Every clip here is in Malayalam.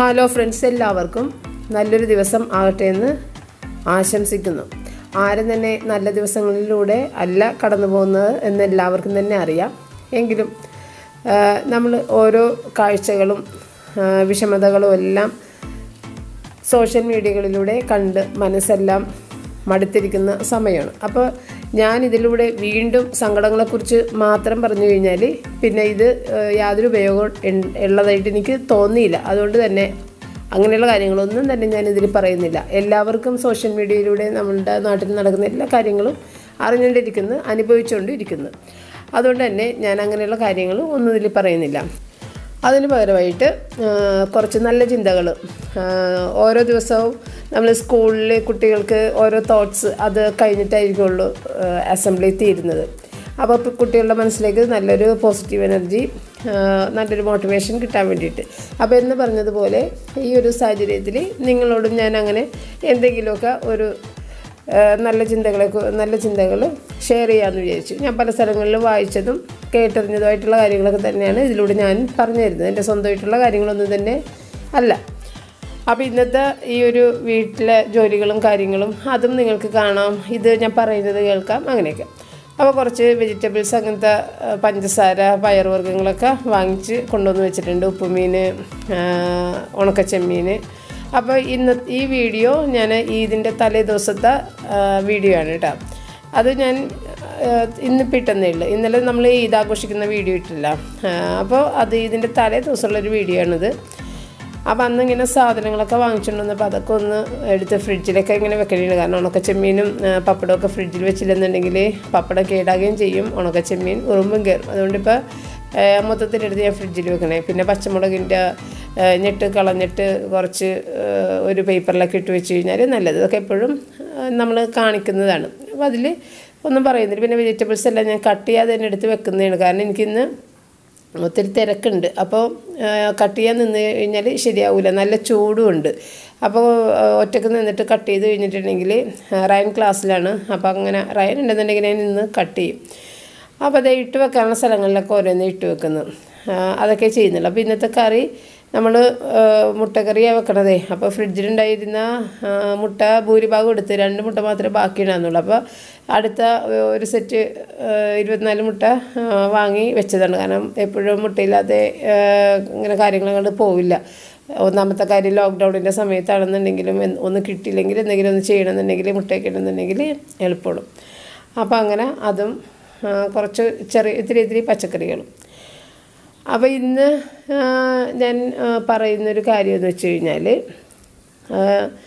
ഹലോ ഫ്രണ്ട്സ് എല്ലാവർക്കും നല്ലൊരു ദിവസം ആകട്ടെ എന്ന് ആശംസിക്കുന്നു ആരും തന്നെ നല്ല ദിവസങ്ങളിലൂടെ അല്ല കടന്നു പോകുന്നത് എന്ന് എല്ലാവർക്കും തന്നെ അറിയാം എങ്കിലും നമ്മൾ ഓരോ കാഴ്ചകളും ആ, വിഷമതകളും എല്ലാം സോഷ്യൽ മീഡിയകളിലൂടെ കണ്ട് മനസ്സെല്ലാം മടുത്തിരിക്കുന്ന സമയമാണ് അപ്പോൾ ഞാൻ ഇതിലൂടെ വീണ്ടും സങ്കടങ്ങളെക്കുറിച്ച് മാത്രം പറഞ്ഞു കഴിഞ്ഞാൽ പിന്നെ ഇത് ഏഹ്, യാതൊരു ഉപയോഗം ഉൺ- ഉള്ളതായിട്ട് എനിക്ക് തോന്നിയില്ല അതുകൊണ്ട് തന്നെ അങ്ങനെയുള്ള കാര്യങ്ങളൊന്നും തന്നെ ഞാൻ ഇതിൽ പറയുന്നില്ല എല്ലാവർക്കും സോഷ്യൽ മീഡിയയിലൂടെ നമ്മളുടെ നാട്ടിൽ നടക്കുന്ന എല്ലാ കാര്യങ്ങളും അറിഞ്ഞുകൊണ്ടിരിക്കുന്നു അനുഭവിച്ചുകൊണ്ടിരിക്കുന്നു അതുകൊണ്ട് തന്നെ ഞാൻ അങ്ങനെയുള്ള കാര്യങ്ങൾ ഒന്നും ഇതിൽ പറയുന്നില്ല അതിന് പകരമായിട്ട് ആ, കുറച്ച് നല്ല ചിന്തകൾ ഓരോ ദിവസവും നമ്മൾ സ്കൂളിൽ കുട്ടികൾക്ക് ഓരോ തോട്ട്സ് അത് കഴിഞ്ഞിട്ടായിരിക്കുള്ളൂ അസംബ്ലി തീരുന്നത് അപ്പോൾ ഇപ്പം കുട്ടികളുടെ മനസ്സിലേക്ക് നല്ലൊരു പോസിറ്റീവ് എനർജി നല്ലൊരു മോട്ടിവേഷൻ കിട്ടാൻ വേണ്ടിയിട്ട് അപ്പോൾ എന്ന് പറഞ്ഞതുപോലെ ഈ ഒരു സാഹചര്യത്തിൽ നിങ്ങളോടും ഞാൻ അങ്ങനെ എന്തെങ്കിലുമൊക്കെ ഒരു ഏഹ് നല്ല ചിന്തകളെ കു- നല്ല ചിന്തകൾ ഷെയർ ചെയ്യാമെന്ന് വിചാരിച്ചു ഞാൻ പല സ്ഥലങ്ങളിൽ വായിച്ചതും കേട്ടറിഞ്ഞതുമായിട്ടുള്ള കാര്യങ്ങളൊക്കെ തന്നെയാണ് ഇതിലൂടെ ഞാൻ പറഞ്ഞു തരുന്നത് എൻ്റെ സ്വന്തമായിട്ടുള്ള കാര്യങ്ങളൊന്നും തന്നെ അല്ല അപ്പോൾ ഇന്നത്തെ ഈ ഒരു വീട്ടിലെ ജോലികളും കാര്യങ്ങളും അതും നിങ്ങൾക്ക് കാണാം ഇത് ഞാൻ പറയുന്നത് കേൾക്കാം അങ്ങനെയൊക്കെ അപ്പോൾ കുറച്ച് വെജിറ്റബിൾസ് അങ്ങനത്തെ ആ, പഞ്ചസാര പയറുവർഗ്ഗങ്ങളൊക്കെ വാങ്ങിച്ച് കൊണ്ടുവന്ന് വെച്ചിട്ടുണ്ട് ഉപ്പുമീൻ ഉണക്കച്ചെമ്മീൻ അപ്പോൾ ഇന്ന് ഈ വീഡിയോ ഞാൻ ഇതിൻ്റെ തലേ ദിവസത്തെ ആ, വീഡിയോ ആണ് കേട്ടോ അത് ഞാൻ ആ, ഇന്നിപ്പോൾ ഇട്ടെന്നേ ഉള്ളൂ ഇന്നലെ നമ്മൾ ഈദ് ആഘോഷിക്കുന്ന വീഡിയോ ഇട്ടില്ല ആ, അപ്പോൾ അത് ഇതിൻ്റെ തലേ ദിവസമുള്ളൊരു വീഡിയോ ആണിത് അപ്പോൾ അന്ന് ഇങ്ങനെ സാധനങ്ങളൊക്കെ വാങ്ങിച്ചുകൊണ്ട് വന്നപ്പോൾ അതൊക്കെ ഒന്ന് എടുത്ത് ഫ്രിഡ്ജിലൊക്കെ ഇങ്ങനെ വെക്കണുണ്ട് കാരണം ഉണക്കച്ചെമ്മീനും ആ, പപ്പടമൊക്കെ ഫ്രിഡ്ജിൽ വെച്ചില്ലെന്നുണ്ടെങ്കിൽ പപ്പടം കേടാകുകയും ചെയ്യും ഉണക്കച്ചെമ്മീൻ ഉറുമ്പും കയറും അതുകൊണ്ടിപ്പോൾ മൊത്തത്തിലെടുത്ത് ഞാൻ ഫ്രിഡ്ജിൽ വെക്കണേ പിന്നെ പച്ചമുളകിൻ്റെ ആ, ഞെട്ട് കളഞ്ഞിട്ട് കുറച്ച് ആ, ഒരു പേപ്പറിലൊക്കെ ഇട്ട് വെച്ച് കഴിഞ്ഞാൽ നല്ലത് ഇതൊക്കെ എപ്പോഴും നമ്മൾ കാണിക്കുന്നതാണ് അപ്പോൾ അതിൽ ഒന്നും പറയുന്നില്ല പിന്നെ വെജിറ്റബിൾസ് എല്ലാം ഞാൻ കട്ട് ചെയ്യാതെ തന്നെ എടുത്ത് വെക്കുന്നതാണ് കാരണം എനിക്കിന്ന് ഒത്തിരി തിരക്കുണ്ട് അപ്പോൾ കട്ട് ചെയ്യാൻ നിന്ന് കഴിഞ്ഞാൽ ശരിയാവില്ല നല്ല ചൂടുമുണ്ട് അപ്പോൾ ആ, ഒറ്റക്ക് നിന്നിട്ട് കട്ട് ചെയ്ത് കഴിഞ്ഞിട്ടുണ്ടെങ്കിൽ റയൻ ക്ലാസ്സിലാണ് അപ്പോൾ അങ്ങനെ റയൻ ഉണ്ടെന്നുണ്ടെങ്കിൽ ഞാൻ ഇന്ന് കട്ട് ചെയ്യും അപ്പോൾ അത് ഇട്ട് വെക്കാനുള്ള സ്ഥലങ്ങളിലൊക്കെ ഓരോന്ന് ഇട്ട് വെക്കുന്നു ആ, അതൊക്കെ ചെയ്യുന്നുള്ളൂ അപ്പോൾ ഇന്നത്തെ കറി നമ്മൾ മുട്ടക്കറിയാണ് വെക്കണതേ അപ്പോൾ ഫ്രിഡ്ജിലുണ്ടായിരുന്ന ആ, മുട്ട ഭൂരിഭാഗം എടുത്ത് രണ്ട് മുട്ട മാത്രമേ ബാക്കി ഉണ്ടാകുന്നുള്ളൂ അപ്പോൾ അടുത്ത ഒരു സെറ്റ് ആ, ഇരുപത്തിനാല് മുട്ട ആ, വാങ്ങി വെച്ചതാണ് കാരണം എപ്പോഴും മുട്ടയില്ലാതെ ആ, ഇങ്ങനെ കാര്യങ്ങൾ അങ്ങോട്ട് പോവില്ല ഒന്നാമത്തെ കാര്യം ലോക്ക്ഡൗണിൻ്റെ സമയത്താണെന്നുണ്ടെങ്കിലും എന്ത് ഒന്ന് കിട്ടിയില്ലെങ്കിൽ എന്തെങ്കിലും ഒന്ന് ചെയ്യണമെന്നുണ്ടെങ്കിൽ മുട്ടയൊക്കെ ഇടുന്നുണ്ടെങ്കിൽ എളുപ്പപ്പെടും അപ്പോൾ അങ്ങനെ അതും ആ, കുറച്ച് ചെറിയ ഇത്തിരി ഇത്തിരി പച്ചക്കറികളും അപ്പോൾ ഇന്ന് ആ, ഞാൻ ആ, പറയുന്നൊരു കാര്യം എന്ന് വെച്ച് കഴിഞ്ഞാൽ ആ,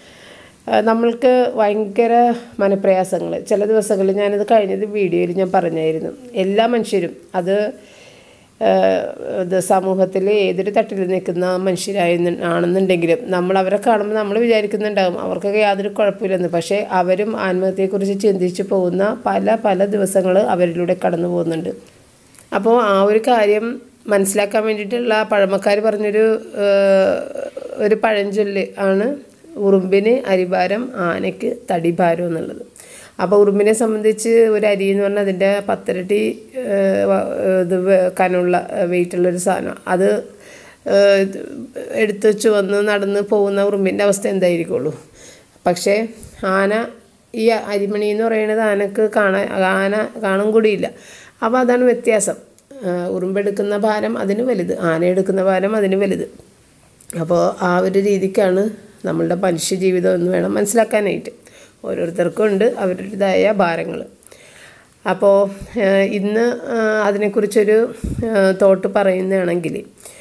ആ, നമ്മൾക്ക് ഭയങ്കര മനപ്രയാസങ്ങൾ ചില ദിവസങ്ങളിൽ ഞാനത് കഴിഞ്ഞത് വീഡിയോയിൽ ഞാൻ പറഞ്ഞായിരുന്നു എല്ലാ മനുഷ്യരും അത് ആ, ഇത് സമൂഹത്തിൽ ഏതൊരു തട്ടിൽ നിൽക്കുന്ന മനുഷ്യരായി ആണെന്നുണ്ടെങ്കിലും നമ്മൾ അവരെ കാണുമ്പോൾ നമ്മൾ വിചാരിക്കുന്നുണ്ടാകും അവർക്കൊക്കെ യാതൊരു കുഴപ്പമില്ലെന്ന് പക്ഷേ അവരും ആത്മഹത്യയെക്കുറിച്ച് ചിന്തിച്ച് പോകുന്ന പല പല ദിവസങ്ങൾ അവരിലൂടെ കടന്നു പോകുന്നുണ്ട് അപ്പോൾ ആ ഒരു കാര്യം മനസ്സിലാക്കാൻ വേണ്ടിയിട്ടുള്ള പഴമക്കാർ പറഞ്ഞൊരു ഏഹ്, ഒരു പഴഞ്ചൊല്ല് ആണ് ഉറുമ്പിന് അരിഭാരം ആനയ്ക്ക് തടിഭാരം എന്നുള്ളത് അപ്പോൾ ഉറുമ്പിനെ സംബന്ധിച്ച് ഒരു അരി എന്ന് പറഞ്ഞാൽ അതിൻ്റെ പത്തിരട്ടി ഏഹ്, വ- ഇത് വെ- കനമുള്ള വെയിറ്റുള്ളൊരു സാധനം അത് ഏഹ്, ഇത് എടുത്ത് വെച്ച് വന്ന് നടന്ന് പോകുന്ന ഉറുമ്പിൻ്റെ അവസ്ഥ എന്തായിരിക്കുള്ളൂ പക്ഷേ ആന ഈ അരിമണി എന്ന് പറയുന്നത് ആനക്ക് കാണാൻ ആന കാണും കൂടിയില്ല അപ്പോൾ അതാണ് വ്യത്യാസം ആ, ഉറുമ്പെടുക്കുന്ന ഭാരം അതിന് വലുത് ആന എടുക്കുന്ന ഭാരം അതിന് വലുത് അപ്പോൾ ആ ഒരു രീതിക്കാണ് നമ്മളുടെ മനുഷ്യ ജീവിതം എന്ന് വേണം മനസ്സിലാക്കാനായിട്ട് ഓരോരുത്തർക്കും ഉണ്ട് അവരുടേതായ ഭാരങ്ങൾ അപ്പോൾ ആ, ഇന്ന് ആ, അതിനെക്കുറിച്ചൊരു ആ, തോട്ട് പറയുന്നതാണെങ്കിൽ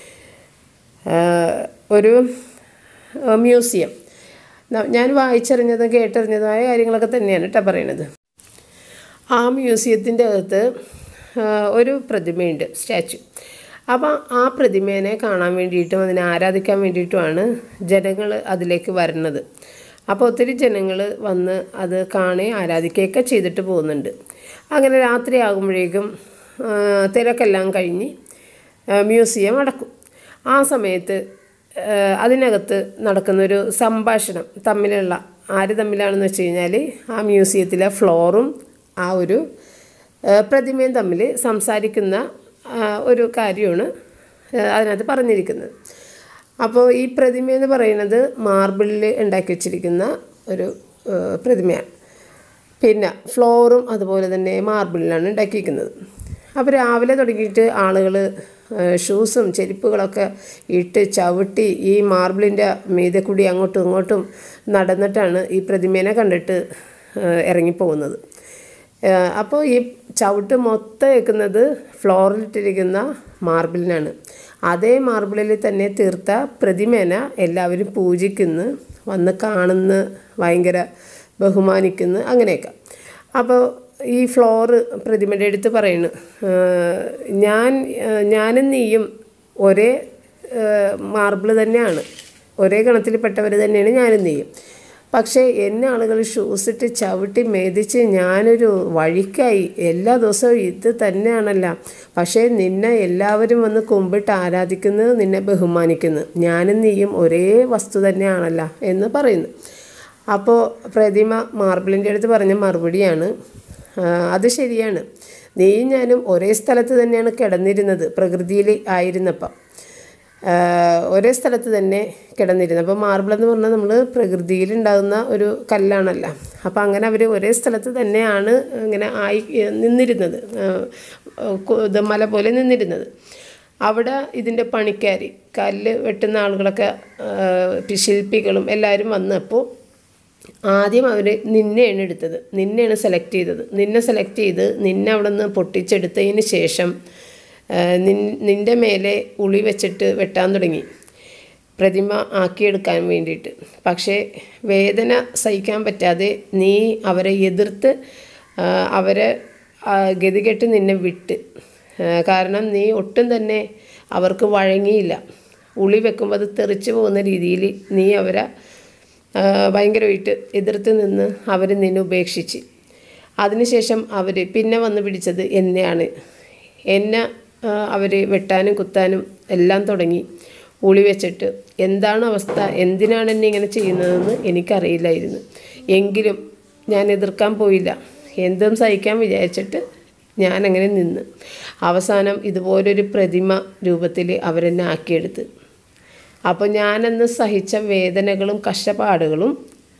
ആ, ഒരു ആ, മ്യൂസിയം ന- ഞാൻ വായിച്ചറിഞ്ഞതും കേട്ടറിഞ്ഞതുമായ കാര്യങ്ങളൊക്കെ തന്നെയാണ് കേട്ടോ പറയണത് ആ മ്യൂസിയത്തിൻ്റെ അകത്ത് ആ, ഒരു പ്രതിമയുണ്ട് സ്റ്റാച്ചു അപ്പോൾ ആ പ്രതിമേനെ കാണാൻ വേണ്ടിയിട്ടും അതിനെ ആരാധിക്കാൻ വേണ്ടിയിട്ടുമാണ് ജനങ്ങൾ അതിലേക്ക് വരുന്നത് അപ്പോൾ ഒത്തിരി ജനങ്ങൾ വന്ന് അത് കാണി ആരാധിക്കുകയൊക്കെ ചെയ്തിട്ട് പോകുന്നുണ്ട് അങ്ങനെ രാത്രി ആകുമ്പോഴേക്കും ആ, തിരക്കെല്ലാം കഴിഞ്ഞ് ആ, മ്യൂസിയം അടക്കും ആ സമയത്ത് ആ, അതിനകത്ത് നടക്കുന്നൊരു സംഭാഷണം തമ്മിലുള്ള ആര് തമ്മിലാണെന്ന് വെച്ച് കഴിഞ്ഞാൽ ആ മ്യൂസിയത്തിലെ ഫ്ലോറും ആ ഒരു ആ, പ്രതിമയും തമ്മിൽ സംസാരിക്കുന്ന ആ, ഒരു കാര്യമാണ് ആ, അതിനകത്ത് പറഞ്ഞിരിക്കുന്നത് അപ്പോൾ ഈ പ്രതിമ എന്ന് പറയുന്നത് മാർബിളിൽ ഉണ്ടാക്കി വെച്ചിരിക്കുന്ന ഒരു ഏഹ്, പ്രതിമയാണ് പിന്നെ ഫ്ലോറും അതുപോലെ തന്നെ മാർബിളിലാണ് ഉണ്ടാക്കിയിരിക്കുന്നത് അപ്പോൾ രാവിലെ തുടങ്ങിയിട്ട് ആളുകൾ ഷൂസും ചെരുപ്പുകളൊക്കെ ഇട്ട് ചവിട്ടി ഈ മാർബിളിൻ്റെ മീതെ കൂടി അങ്ങോട്ടും ഇങ്ങോട്ടും നടന്നിട്ടാണ് ഈ പ്രതിമേനെ കണ്ടിട്ട് ഏഹ്, ഇറങ്ങിപ്പോകുന്നത് ഏഹ്, അപ്പോൾ ഈ ചവിട്ട് മൊത്തം വെക്കുന്നത് ഫ്ലോറിലിട്ടിരിക്കുന്ന മാർബിളിനാണ് അതേ മാർബിളിൽ തന്നെ തീർത്ത പ്രതിമേന എല്ലാവരും പൂജിക്കുന്നു വന്ന് കാണുന്നു ഭയങ്കര ബഹുമാനിക്കുന്നു അങ്ങനെയൊക്കെ അപ്പോൾ ഈ ഫ്ലോറ് പ്രതിമയുടെ അടുത്ത് പറയുന്നു "ഏഹ്, ഞാൻ ഏഹ്, ഞാനും നീയും ഒരേ മാർബിൾ തന്നെയാണ് ഒരേ ഗണത്തിൽപ്പെട്ടവർ തന്നെയാണ് ഞാനും നീയും പക്ഷേ എന്നെ ആളുകൾ ഷൂസ് ഇട്ട് ചവിട്ടി മേദിച്ച് ഞാനൊരു വഴിക്കായി എല്ലാ ദിവസവും ഇത് തന്നെയാണല്ല പക്ഷേ നിന്നെ എല്ലാവരും വന്ന് കുമ്പിട്ട് ആരാധിക്കുന്നു നിന്നെ ബഹുമാനിക്കുന്നു ഞാനും നീയും ഒരേ വസ്തു തന്നെയാണല്ല എന്ന് പറയുന്നു അപ്പോൾ പ്രതിമ മാർബിളിൻ്റെ അടുത്ത് പറഞ്ഞ മറുപടിയാണ് "ആ, അത് ശരിയാണ് നീയും ഞാനും ഒരേ സ്ഥലത്ത് തന്നെയാണ് കിടന്നിരുന്നത് പ്രകൃതിയിൽ ആയിരുന്നപ്പം ആഹ് ഒരേ സ്ഥലത്ത് തന്നെ കിടന്നിരുന്നു അപ്പോൾ മാർബിൾ എന്ന് പറഞ്ഞാൽ നമ്മൾ പ്രകൃതിയിൽ ഉണ്ടാകുന്ന ഒരു കല്ലാണല്ലോ അപ്പോൾ അങ്ങനെ അവർ ഒരേ സ്ഥലത്ത് തന്നെയാണ് ഇങ്ങനെ ആയി നിന്നിരുന്നത് ആഹ് കു- ഇത് മല പോലെ നിന്നിരുന്നത് അവിടെ ഇതിൻ്റെ പണിക്കാർ കല്ല് വെട്ടുന്ന ആളുകളൊക്കെ ആഹ് ശില്പികളും എല്ലാവരും വന്നപ്പോൾ ആദ്യം അവർ നിന്നെയാണ് എടുത്തത് നിന്നെയാണ് സെലക്ട് ചെയ്തത് നിന്നെ സെലക്ട് ചെയ്ത് നിന്നെ അവിടെ നിന്ന് പൊട്ടിച്ചെടുത്തതിന് ശേഷം ആ, നിൻ നിൻ്റെ മേലെ ഉളി വെച്ചിട്ട് വെട്ടാൻ തുടങ്ങി പ്രതിമ ആക്കിയെടുക്കാൻ വേണ്ടിയിട്ട് പക്ഷേ വേദന സഹിക്കാൻ പറ്റാതെ നീ അവരെ എതിർത്ത് ആ, അവരെ ആ, ഗതികെട്ട് നിന്നെ വിട്ട് ആ, കാരണം നീ ഒട്ടും തന്നെ അവർക്ക് വഴങ്ങിയില്ല ഉളി വെക്കുമ്പോൾ അത് തെറിച്ച് പോകുന്ന രീതിയിൽ നീ അവരെ ആ, ഭയങ്കരമായിട്ട് എതിർത്ത് നിന്ന് അവർ നിന്നെ ഉപേക്ഷിച്ച് അതിനുശേഷം അവർ പിന്നെ വന്ന് പിടിച്ചത് എന്നെയാണ് എന്നെ അവർ വെട്ടാനും കുത്താനും എല്ലാം തുടങ്ങി ഉളി വെച്ചിട്ട് എന്താണ് അവസ്ഥ എന്തിനാണ് എന്നെ ഇങ്ങനെ ചെയ്യുന്നതെന്ന് എനിക്കറിയില്ലായിരുന്നു എങ്കിലും ഞാൻ എതിർക്കാൻ പോയില്ല എന്തും സഹിക്കാൻ വിചാരിച്ചിട്ട് ഞാനങ്ങനെ നിന്ന് അവസാനം ഇതുപോലൊരു പ്രതിമ രൂപത്തിൽ അവരെന്നെ ആക്കിയെടുത്ത് അപ്പോൾ ഞാനന്ന് സഹിച്ച വേദനകളും കഷ്ടപ്പാടുകളും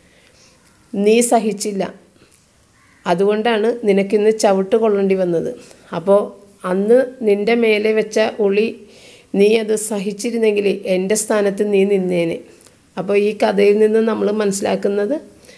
നീ സഹിച്ചില്ല അതുകൊണ്ടാണ് നിനക്കിന്ന് ചവിട്ട് കൊള്ളേണ്ടി വന്നത് അപ്പോൾ അന്ന് നിൻ്റെ മേലെ വെച്ച ഉളി നീ അത് സഹിച്ചിരുന്നെങ്കിൽ എൻ്റെ സ്ഥാനത്ത് നീ നിന്നേനെ അപ്പോൾ ഈ കഥയിൽ നിന്ന് നമ്മൾ മനസ്സിലാക്കുന്നത്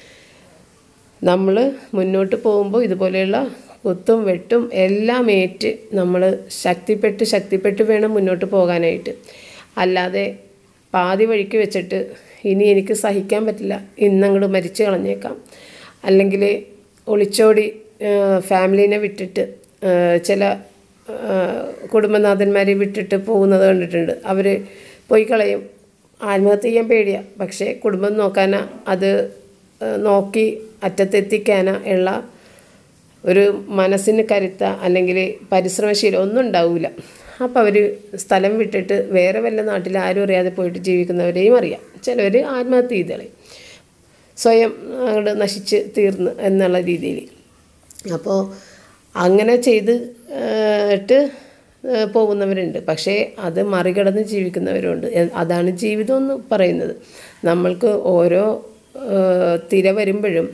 നമ്മൾ മുന്നോട്ട് പോകുമ്പോൾ ഇതുപോലെയുള്ള കുത്തും വെട്ടും എല്ലാം ഏറ്റ് നമ്മൾ ശക്തിപ്പെട്ട് ശക്തിപ്പെട്ട് വേണം മുന്നോട്ട് പോകാനായിട്ട് അല്ലാതെ പാതി വഴിക്ക് വെച്ചിട്ട് ഇനി എനിക്ക് സഹിക്കാൻ പറ്റില്ല ഇന്നങ്ങോട്ട് മരിച്ചു കളഞ്ഞേക്കാം അല്ലെങ്കിൽ ഒളിച്ചോടി ഫാമിലീനെ വിട്ടിട്ട് ആ, ചില ആ, കുടുംബനാഥന്മാരെ വിട്ടിട്ട് പോകുന്നത് കണ്ടിട്ടുണ്ട് അവർ പോയി കളയും ആത്മഹത്യ ചെയ്യാൻ പേടിയാണ് പക്ഷേ കുടുംബം നോക്കാനാ അത് ആ, നോക്കി അറ്റത്തെത്തിക്കാനാ ഉള്ള ഒരു മനസ്സിന് കരുത്ത അല്ലെങ്കിൽ പരിശ്രമശീലം ഒന്നും ഉണ്ടാവില്ല അപ്പോൾ അവർ സ്ഥലം വിട്ടിട്ട് വേറെ വല്ല നാട്ടിൽ ആരും അറിയാതെ പോയിട്ട് ജീവിക്കുന്നവരെയും അറിയാം ചിലവർ ആത്മഹത്യ ചെയ്ത് കളയും സ്വയം അങ്ങോട്ട് നശിച്ച് തീർന്ന് എന്നുള്ള രീതിയിൽ അപ്പോൾ അങ്ങനെ ചെയ്ത് ഇട്ട് പോകുന്നവരുണ്ട് പക്ഷേ അത് മറികടന്ന് ജീവിക്കുന്നവരുണ്ട് എ- അതാണ് ജീവിതം എന്ന് പറയുന്നത് നമ്മൾക്ക് ഓരോ ഏഹ്, തിര വരുമ്പോഴും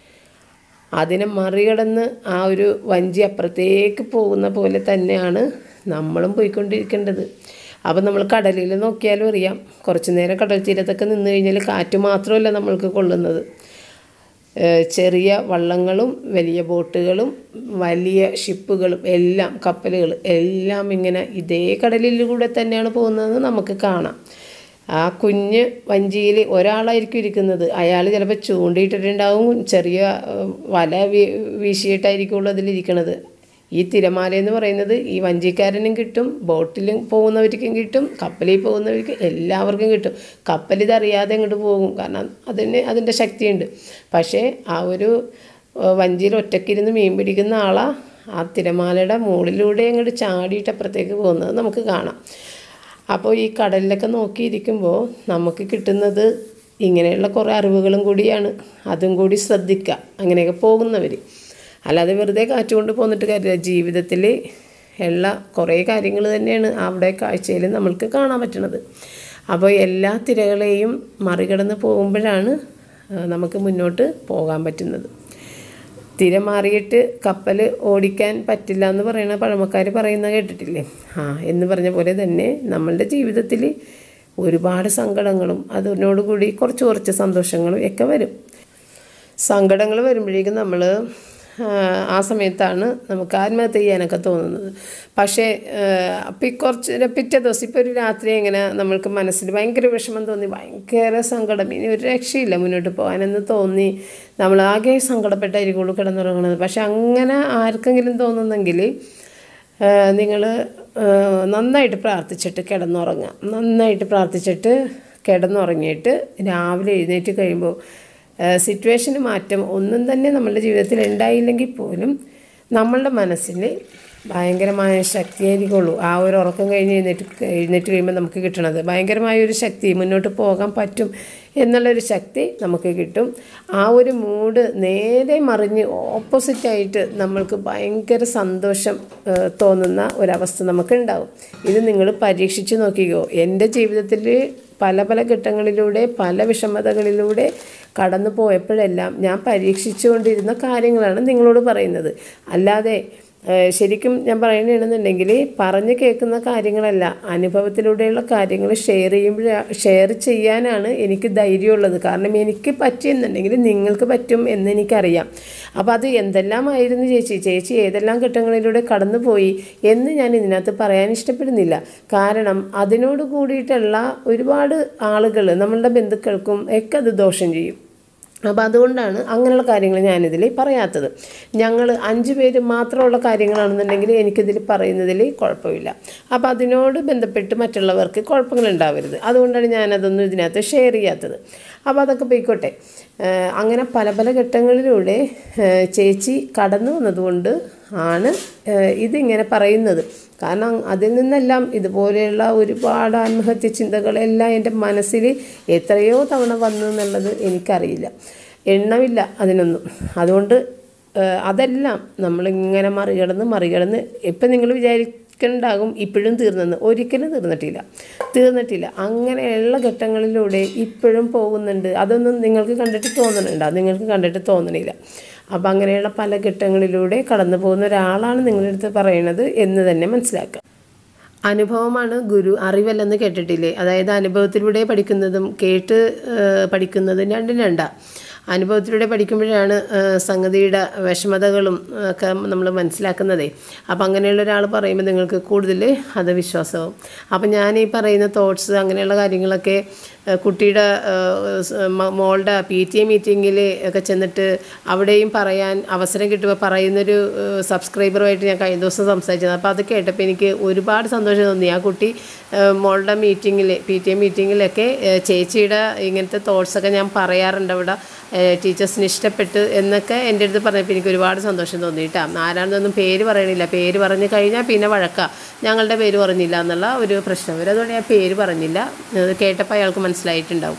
അതിനെ മറികടന്ന് ആ ഒരു വഞ്ചി അപ്പുറത്തേക്ക് പോകുന്ന പോലെ തന്നെയാണ് നമ്മളും പോയിക്കൊണ്ടിരിക്കേണ്ടത് അപ്പം നമ്മൾ കടലിൽ നോക്കിയാലും അറിയാം കുറച്ച് നേരം കടൽ തീരത്തൊക്കെ നിന്ന് കഴിഞ്ഞാൽ കാറ്റ് മാത്രമല്ല നമ്മൾക്ക് കൊള്ളുന്നത് ഏഹ് ചെറിയ വള്ളങ്ങളും വലിയ ബോട്ടുകളും വലിയ ഷിപ്പുകളും എല്ലാം കപ്പലുകൾ എല്ലാം ഇങ്ങനെ ഇതേ കടലിലൂടെ തന്നെയാണ് പോകുന്നതെന്ന് നമുക്ക് കാണാം ആ കുഞ്ഞ് വഞ്ചിയിൽ ഒരാളായിരിക്കും ഇരിക്കുന്നത് അയാൾ ചിലപ്പോൾ ചൂണ്ടിയിട്ടിട്ടുണ്ടാവും ചെറിയ ഏഹ്, വല വീ വീശിയിട്ടായിരിക്കുള്ളൂ അതിലിരിക്കണത് ഈ തിരമാല എന്ന് പറയുന്നത് ഈ വഞ്ചിക്കാരനും കിട്ടും ബോട്ടിലും പോകുന്നവർക്കും കിട്ടും കപ്പലിൽ പോകുന്നവർക്ക് എല്ലാവർക്കും കിട്ടും കപ്പൽ ഇതറിയാതെ അങ്ങോട്ട് പോകും കാരണം അതിന് അതിൻ്റെ ശക്തിയുണ്ട് പക്ഷേ ആ ഒരു ഏഹ്, വഞ്ചിയിൽ ഒറ്റക്കിരുന്ന് മീൻ പിടിക്കുന്ന ആളാ ആ തിരമാലയുടെ മുകളിലൂടെ അങ്ങോട്ട് ചാടിയിട്ട് അപ്പുറത്തേക്ക് പോകുന്നത് നമുക്ക് കാണാം അപ്പോൾ ഈ കടലിലൊക്കെ നോക്കിയിരിക്കുമ്പോൾ നമുക്ക് കിട്ടുന്നത് ഇങ്ങനെയുള്ള കുറേ അറിവുകളും കൂടിയാണ് അതും കൂടി ശ്രദ്ധിക്കുക അങ്ങനെയൊക്കെ പോകുന്നവർ അല്ലാതെ വെറുതെ കാറ്റുകൊണ്ട് പോന്നിട്ട് കാര്യമില്ല ജീവിതത്തിൽ ഉള്ള കുറേ കാര്യങ്ങൾ തന്നെയാണ് അവിടെ കാഴ്ചയിൽ നമ്മൾക്ക് കാണാൻ പറ്റുന്നത് അപ്പോൾ എല്ലാ തിരകളെയും മറികടന്ന് പോകുമ്പോഴാണ് ആ, നമുക്ക് മുന്നോട്ട് പോകാൻ പറ്റുന്നത് തിര മാറിയിട്ട് കപ്പൽ ഓടിക്കാൻ പറ്റില്ല എന്ന് പറയുന്ന പഴമക്കാർ പറയുന്ന കേട്ടിട്ടില്ലേ ആ എന്ന് പറഞ്ഞ പോലെ തന്നെ നമ്മളുടെ ജീവിതത്തിൽ ഒരുപാട് സങ്കടങ്ങളും അതിനോടുകൂടി കുറച്ച് കുറച്ച് സന്തോഷങ്ങളും ഒക്കെ വരും സങ്കടങ്ങൾ വരുമ്പോഴേക്കും നമ്മൾ ആ സമയത്താണ് നമുക്ക് ആത്മഹത്യ ചെയ്യാനൊക്കെ തോന്നുന്നത് പക്ഷേ അപ്പം കുറച്ച് പിറ്റേ ദിവസം ഇപ്പോൾ ഒരു രാത്രി ഇങ്ങനെ നമ്മൾക്ക് മനസ്സിൽ ഭയങ്കര വിഷമം തോന്നി ഭയങ്കര സങ്കടം ഇനി ഒരു രക്ഷയില്ല മുന്നോട്ട് പോകാനെന്ന് തോന്നി നമ്മൾ ആകെ സങ്കടപ്പെട്ടായിരിക്കുള്ളൂ കിടന്നുറങ്ങുന്നത് പക്ഷെ അങ്ങനെ ആർക്കെങ്കിലും തോന്നുന്നെങ്കിൽ നിങ്ങൾ നന്നായിട്ട് പ്രാർത്ഥിച്ചിട്ട് കിടന്നുറങ്ങുക നന്നായിട്ട് പ്രാർത്ഥിച്ചിട്ട് കിടന്നുറങ്ങിയിട്ട് രാവിലെ എഴുന്നേറ്റ് കഴിയുമ്പോൾ സിറ്റുവേഷന് മാറ്റം ഒന്നും തന്നെ നമ്മളുടെ ജീവിതത്തിൽ ഉണ്ടായില്ലെങ്കിൽ പോലും നമ്മളുടെ മനസ്സിൽ ഭയങ്കരമായ ശക്തിയായിരിക്കുള്ളൂ ആ ഒരു ഉറക്കം കഴിഞ്ഞ് എഴുന്നേറ്റ് എഴുന്നേറ്റ് കഴിയുമ്പോൾ നമുക്ക് കിട്ടണത് ഭയങ്കരമായ ഒരു ശക്തി മുന്നോട്ട് പോകാൻ പറ്റും എന്നുള്ളൊരു ശക്തി നമുക്ക് കിട്ടും ആ ഒരു മൂഡ് നേരെ മറിഞ്ഞ് ഓപ്പോസിറ്റായിട്ട് നമ്മൾക്ക് ഭയങ്കര സന്തോഷം ഏഹ്, തോന്നുന്ന ഒരവസ്ഥ നമുക്ക് ഉണ്ടാവും ഇത് നിങ്ങൾ പരീക്ഷിച്ച് നോക്കിക്കോ എൻ്റെ ജീവിതത്തിൽ പല പല ഘട്ടങ്ങളിലൂടെ പല വിഷമതകളിലൂടെ കടന്നു പോയപ്പോഴെല്ലാം ഞാൻ പരീക്ഷിച്ചുകൊണ്ടിരുന്ന കാര്യങ്ങളാണ് നിങ്ങളോട് പറയുന്നത് അല്ലാതെ ഏഹ്, ശരിക്കും ഞാൻ പറയണമെന്നുണ്ടെങ്കിൽ പറഞ്ഞ് കേൾക്കുന്ന കാര്യങ്ങളല്ല അനുഭവത്തിലൂടെയുള്ള കാര്യങ്ങൾ ഷെയർ ചെയ്യുമ്പോൾ ഷെയർ ചെയ്യാനാണ് എനിക്ക് ധൈര്യമുള്ളത് കാരണം എനിക്ക് പറ്റിയെന്നുണ്ടെങ്കിൽ നിങ്ങൾക്ക് പറ്റും എന്ന് എനിക്കറിയാം അപ്പോൾ അത് എന്തെല്ലാമായിരുന്നു ചേച്ചി ചേച്ചി ഏതെല്ലാം ഘട്ടങ്ങളിലൂടെ കടന്നുപോയി എന്ന് ഞാൻ ഇതിനകത്ത് പറയാൻ ഇഷ്ടപ്പെടുന്നില്ല കാരണം അതിനോട് കൂടിയിട്ടുള്ള ഒരുപാട് ആളുകൾ നമ്മളുടെ ബന്ധുക്കൾക്കും ഒക്കെ അത് ദോഷം ചെയ്യും അപ്പോൾ അതുകൊണ്ടാണ് അങ്ങനെയുള്ള കാര്യങ്ങൾ ഞാനിതിൽ പറയാത്തത് ഞങ്ങൾ അഞ്ച് പേര് മാത്രമുള്ള കാര്യങ്ങളാണെന്നുണ്ടെങ്കിൽ എനിക്കിതിൽ പറയുന്നതിൽ കുഴപ്പമില്ല അപ്പോൾ അതിനോട് ബന്ധപ്പെട്ട് മറ്റുള്ളവർക്ക് കുഴപ്പങ്ങൾ ഉണ്ടാവരുത് അതുകൊണ്ടാണ് ഞാനതൊന്നും ഇതിനകത്ത് ഷെയർ ചെയ്യാത്തത് അപ്പോൾ അതൊക്കെ പോയിക്കോട്ടെ ഏഹ് അങ്ങനെ പല പല ഘട്ടങ്ങളിലൂടെ ഏഹ് ചേച്ചി കടന്നു വന്നതുകൊണ്ട് ആണ് ഏഹ് ഇതിങ്ങനെ പറയുന്നത് കാരണം അതിൽ നിന്നെല്ലാം ഇതുപോലെയുള്ള ഒരുപാട് ആത്മഹത്യ ചിന്തകളെല്ലാം എൻ്റെ മനസ്സിൽ എത്രയോ തവണ വന്നു എന്നുള്ളത് എനിക്കറിയില്ല എണ്ണമില്ല അതിനൊന്നും അതുകൊണ്ട് ഏഹ് അതെല്ലാം നമ്മളിങ്ങനെ മറികടന്ന് മറികടന്ന് ഇപ്പം നിങ്ങൾ വിചാരിക്കുന്നുണ്ടാകും ഇപ്പോഴും തീർന്നെന്ന് ഒരിക്കലും തീർന്നിട്ടില്ല തീർന്നിട്ടില്ല അങ്ങനെയുള്ള ഘട്ടങ്ങളിലൂടെ ഇപ്പോഴും പോകുന്നുണ്ട് അതൊന്നും നിങ്ങൾക്ക് കണ്ടിട്ട് തോന്നുന്നുണ്ടോ നിങ്ങൾക്ക് കണ്ടിട്ട് തോന്നണില്ല അപ്പം അങ്ങനെയുള്ള പല ഘട്ടങ്ങളിലൂടെ കടന്നു പോകുന്ന ഒരാളാണ് നിങ്ങളുടെ അടുത്ത് പറയണത് എന്ന് തന്നെ മനസ്സിലാക്കുക അനുഭവമാണ് ഗുരു അറിവല്ലെന്ന് കേട്ടിട്ടില്ലേ അതായത് അനുഭവത്തിലൂടെ പഠിക്കുന്നതും കേട്ട് ഏഹ്, പഠിക്കുന്നതും രണ്ടും രണ്ടാ അനുഭവത്തിലൂടെ പഠിക്കുമ്പോഴാണ് ഏഹ്, സംഗതിയുടെ വിഷമതകളും ഒക്കെ നമ്മൾ മനസ്സിലാക്കുന്നതേ അപ്പം അങ്ങനെയുള്ള ഒരാൾ പറയുമ്പോൾ നിങ്ങൾക്ക് കൂടുതൽ അത് വിശ്വാസമാവും അപ്പം ഞാൻ ഈ പറയുന്ന തോട്ട്സ് അങ്ങനെയുള്ള കാര്യങ്ങളൊക്കെ ഏഹ്, കുട്ടിയുടെ ഏഹ്, സ് മ- മോളുടെ പി ടി എ മീറ്റിങ്ങിൽ ഒക്കെ ചെന്നിട്ട് അവിടെയും പറയാൻ അവസരം കിട്ടുമ്പോൾ പറയുന്നൊരു ഏഹ്, സബ്സ്ക്രൈബറുമായിട്ട് ഞാൻ കഴിഞ്ഞ ദിവസം സംസാരിച്ചത് അപ്പോൾ അത് കേട്ടപ്പോൾ എനിക്ക് ഒരുപാട് സന്തോഷം തോന്നി ആ കുട്ടി ഏഹ്, മോളുടെ മീറ്റിങ്ങിൽ പി ടി എ മീറ്റിങ്ങിലൊക്കെ ഏഹ്, ചേച്ചിയുടെ ഇങ്ങനത്തെ തോട്ട്സൊക്കെ ഞാൻ പറയാറുണ്ട് അവിടെ ഏഹ്, ടീച്ചേഴ്സിന് ഇഷ്ടപ്പെട്ട് എന്നൊക്കെ എൻ്റെ അടുത്ത് പറഞ്ഞപ്പോൾ എനിക്ക് ഒരുപാട് സന്തോഷം തോന്നി കേട്ടോ ആരാണെന്നൊന്നും പേര് പറയണില്ല പേര് പറഞ്ഞു കഴിഞ്ഞാൽ പിന്നെ വഴക്കാം ഞങ്ങളുടെ പേര് പറഞ്ഞില്ല എന്നുള്ള ഒരു പ്രശ്നം വരും അതുകൊണ്ട് ഞാൻ പേര് പറഞ്ഞില്ല അത് കേട്ടപ്പോൾ അയാൾക്ക് മനസ്സിലായിട്ടുണ്ടാവും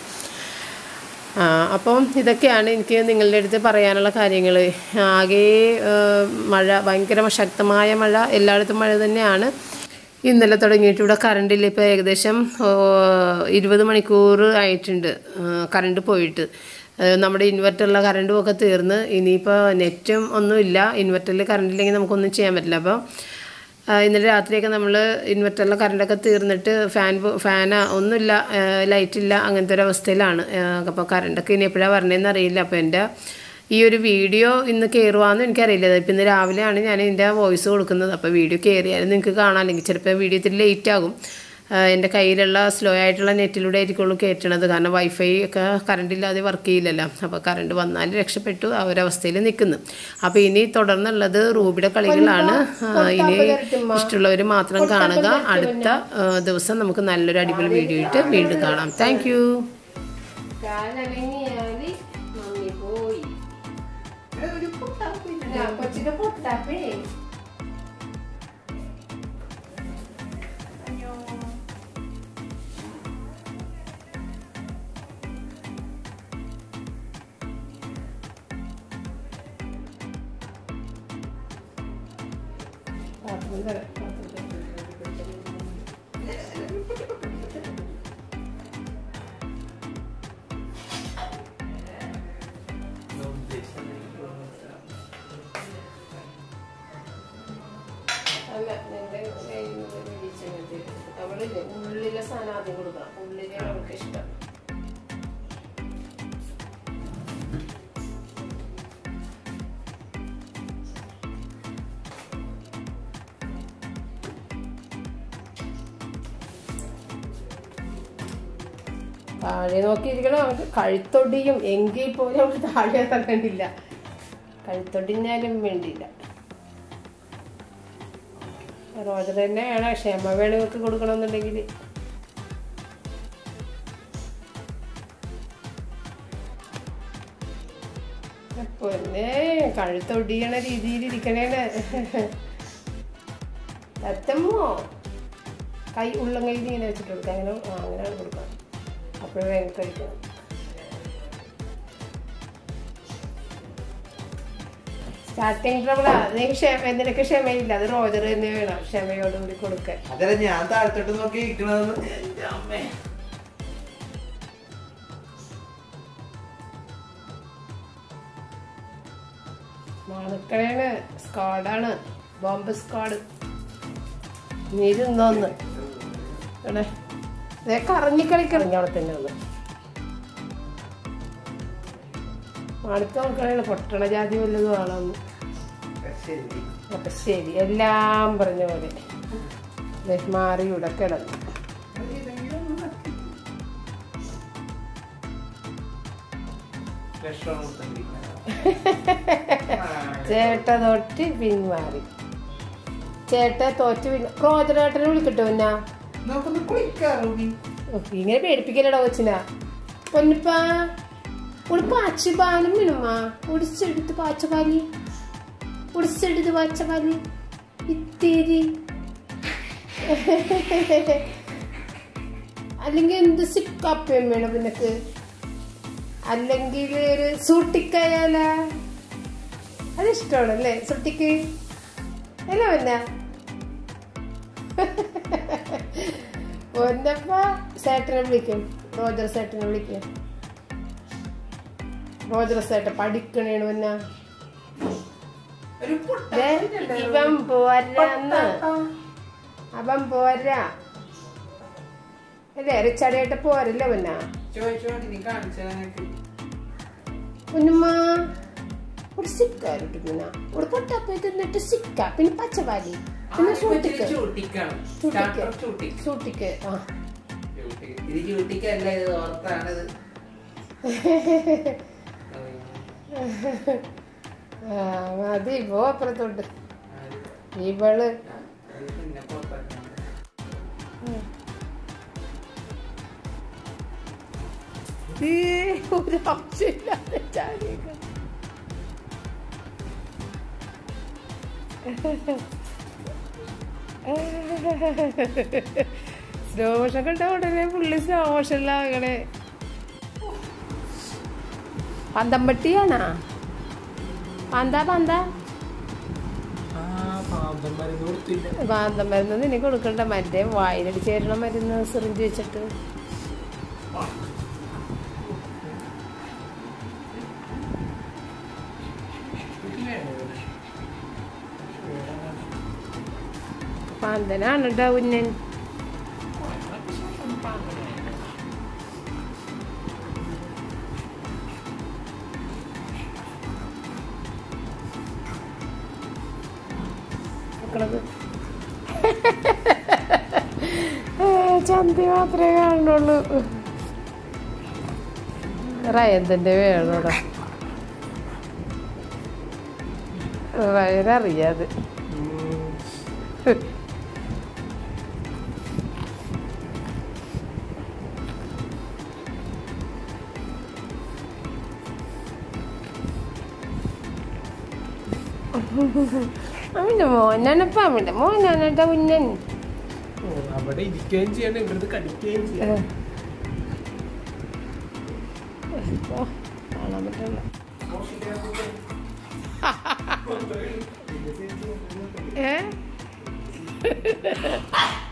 ആ, അപ്പം ഇതൊക്കെയാണ് എനിക്ക് നിങ്ങളുടെ അടുത്ത് പറയാനുള്ള കാര്യങ്ങൾ ആകെ ഏഹ്, മഴ ഭയങ്കര ശക്തമായ മഴ എല്ലായിടത്തും മഴ തന്നെയാണ് ഇന്നലെ തുടങ്ങിയിട്ട് ഇവിടെ കറണ്ടില്ല ഇപ്പോൾ ഏകദേശം ഏഹ്, ഇരുപത് മണിക്കൂർ ആയിട്ടുണ്ട് ഏഹ്, കറണ്ട് പോയിട്ട് ഏഹ്, നമ്മുടെ ഇൻവെർട്ടറിലെ കറണ്ടും ഒക്കെ തീർന്ന് ഇനിയിപ്പോൾ നെറ്റും ഒന്നുമില്ല ഇൻവെർട്ടറിൽ കറണ്ട് ഇല്ലെങ്കിൽ നമുക്കൊന്നും ചെയ്യാൻ പറ്റില്ല അപ്പോൾ ആ, ഇന്നലെ രാത്രിയൊക്കെ നമ്മൾ ഇൻവെർട്ടറിലെ കറണ്ടൊക്കെ തീർന്നിട്ട് ഫാൻ പോ- ഫാന ഒന്നുമില്ല ലൈറ്റ് ഇല്ല അങ്ങനത്തെ ഒരു അവസ്ഥയിലാണ് അപ്പോൾ കറണ്ടൊക്കെ ഇനി എപ്പോഴാണ് വരണേന്ന് അറിയില്ല അപ്പോൾ എൻ്റെ ഈ ഒരു വീഡിയോ ഇന്ന് കയറുവാന്ന് എനിക്കറിയില്ല ഇപ്പം ഇന്ന് രാവിലെയാണ് ഞാൻ ഇതിൻ്റെ വോയിസ് കൊടുക്കുന്നത് അപ്പോൾ വീഡിയോ കയറിയാലും നിങ്ങൾക്ക് കാണാം അല്ലെങ്കിൽ ചിലപ്പോൾ വീഡിയോ ഇത്തിരി ലേറ്റ് ആകും ആ, എൻ്റെ കയ്യിലുള്ള സ്ലോ ആയിട്ടുള്ള നെറ്റിലൂടെ ആയിരിക്കുള്ളൂ കയറ്റണത് കാരണം വൈഫൈ ഒക്കെ കറണ്ട് ഇല്ലാതെ വർക്ക് ചെയ്യില്ലല്ലോ അപ്പോൾ കറണ്ട് വന്നാൽ രക്ഷപ്പെട്ടു ആ ഒരവസ്ഥയിൽ നിൽക്കുന്നു അപ്പോൾ ഇനി തുടർന്നുള്ളത് റൂബിയുടെ കളികളാണ് ആ, ഇനി ഇഷ്ടമുള്ളവർ മാത്രം കാണുക അടുത്ത ആ, ദിവസം നമുക്ക് നല്ലൊരു അടിപൊളി വീഡിയോ ഇട്ട് വീണ്ടും കാണാം താങ്ക് യു കൊച്ചിന്റെ പൊട്ടാപ്പേ പാത്രം തരാം പാത്രം തരാം ഉള്ളില് ഉള്ളിലെ സാധനം ആദ്യം കൊടുക്കണം ഉള്ളിലെ അവൾക്ക് ഇഷ്ടം താഴെ നോക്കിയിരിക്കണം അവർക്ക് കഴുത്തൊടിയും എങ്കിൽ പോലും അവർക്ക് താഴെ ഇറങ്ങണ്ടില്ല കഴുത്തൊടിഞ്ഞാലും വേണ്ടിയില്ല റോജർ തന്നെ വേണം ക്ഷമ വേണം ഇവർക്ക് കൊടുക്കണമെന്നുണ്ടെങ്കിൽ പൊന്നെ കഴുത്തൊടിയണ രീതിയിൽ ഇരിക്കണേന് തത്തമ്മോ കൈ ഉള്ളം കയ്യിൽ ഇങ്ങനെ വെച്ചിട്ട് കൊടുക്കുക അങ്ങനെ ആ അങ്ങനെയാണ് കൊടുക്കുക അപ്പോഴേ വേഗം കഴിക്കണം സ്റ്റാർട്ടിങ് ട്രബിളാ നിനക്ക് ക്ഷമ നിനക്ക് ക്ഷമയില്ല അത് റോജർ തന്നെ വേണം ക്ഷമയോടുകൂടി കൊടുക്കാൻ അതല്ല ഞാൻ താഴത്തോട്ട് നോക്കി ഇരിക്കണതെന്ന് എന്റെ അമ്മേ മണക്കണേണ് സ്ക്വാഡാണ് ബോംബ് സ്ക്വാഡ് നീ തിന്നോന്ന് ഇവിടെ ഇതേ കറങ്ങി കളിക്കണം അവിടെ തന്നെ ഒന്ന് മണത്ത് നോക്കണേണ് പൊട്ടണ ജാതി വല്ലതും ആണെന്ന് ശരി അപ്പൊ ശരി എല്ലാം പറഞ്ഞ പോലെ ദേ മാറി ഇവിടെ കിടന്നു വിഷം കൊടുത്തോണ്ടിരിക്കണം. ചേട്ട തൊട്ട് പിന്മാറി ചേട്ട തോറ്റ് പിന്മാ റോജറേട്ടനെ വിളിക്കട്ടോ എന്നാ നമുക്കൊന്ന് കുളിക്കാം റൂബി ഉഫ്, ഇങ്ങനെ പേടിപ്പിക്കലടാ കൊച്ചിനാ പൊന്നിപ്പാ ഒരു പാച്ചുപാലും വേണമാ ഒടിച്ചെടുത്ത് പാച്ചപാലി ഒടിച്ചെടുത്ത് പാച്ചപാലി ഇത്തിരി അല്ലെങ്കിൽ എന്ത് സിക്കപ്പയും വേണം നിനക്ക് അല്ലെങ്കിൽ ഒരു സൂട്ടിക്കായാല അതിഷ്ടമാണല്ലേ സുട്ടിക്ക് അല്ല പിന്നെ ഒന്നപ്പ സേട്ടനെ വിളിക്കും റോജർ സേട്ടനെ വിളിക്കും റോജർ സേട്ടൻ പഠിക്കണേണ് പിന്നെ ഒരു പുട്ട ദേ, ഇവൻ പോരാന്ന് അവൻ പോരാ അല്ലേ റിച്ചാടിയായിട്ട് പോരല്ലോ പിന്നെ ചോദിച്ചോണ്ടി നീ കാണിച്ചാൽ നിനക്ക് കുഞ്ഞുമ്മ ഒരു സിക്കാരിട്ട് പിന്നെ ഒരു പൊട്ടാപ്പ തിന്നിട്ട് സിക്ക പിന്നെ പച്ചവാലി പിന്നെ സൂട്ടിക്ക് ചൂട്ടിക്കാണ് ചൂട്ടിക്ക് സ്റ്റാർട്ടർ ചൂട്ടി സൂട്ടിക്ക് ആ ചൂട്ടി. ഇത് ചൂട്ടിക്കല്ല ഇത് ഓർത്താണിത് ആ, മതി പോ അപ്പുറത്തോട്ട് ഇവള് പിന്നെ പുറത്താക്കണം ഈ ഒരു ആവശ്യമില്ലാതെ ചാടിയേക്ക. സ്ലോ മോഷൻ കണ്ട ഉടനെ പുള്ളി സ്ലോ മോഷനിലാകണേ പന്തമ്പട്ടിയാണാ പന്താ പന്താ പാന്തം മരുന്ന് നിനക്ക് കൊടുക്കണ്ട മറ്റേ വായിലടിച്ച് ചേരണ മരുന്ന് സിറിഞ്ച് വെച്ചിട്ട് പാന്തനാണ് കേട്ടോ ഉന്നൻ നിക്കണത്. ഏ, ചന്തി മാത്രമേ കാണുള്ളൂ റയന്തിന്റെ വേണോടാ റയനറിയാത് അവന്റെ മോനാണപ്പ അവന്റെ മോനാണേട്ടാ ഉന്നൻ അവിടെ ഇരിക്കുകയും ചെയ്യണം ഇവിടുന്ന് കടിക്കുകയും ചെയ്യണം ഓ, കാണാൻ പറ്റില്ല ഏ